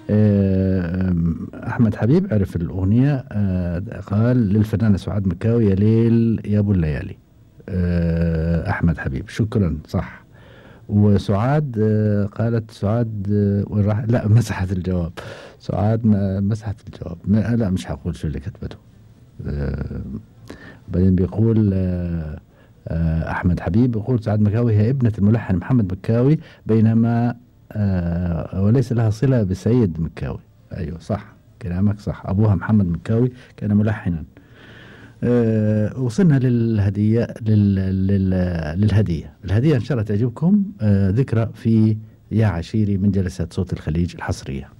آه، أحمد حبيب عرف الأغنية آه، قال للفنانة سعاد مكاوي يا ليل يا أبو الليالي آه، أحمد حبيب شكرا صح وسعاد آه، قالت سعاد آه، وين راح لا مسحت الجواب سعاد ما- مسحت الجواب ما- لا مش هقول شو اللي كتبته آه، بعدين بيقول آه، آه، أحمد حبيب يقول سعاد مكاوي هي ابنة الملحن محمد مكاوي بينما آه، وليس لها صلة بسيد مكاوي أيوة صح كلامك صح أبوها محمد مكاوي كان ملحنا آه، وصلنا للهدية لل... لل... للهدية الهدية إن شاء الله تعجبكم آه، ذكرى في يا عشيري من جلسات صوت الخليج الحصرية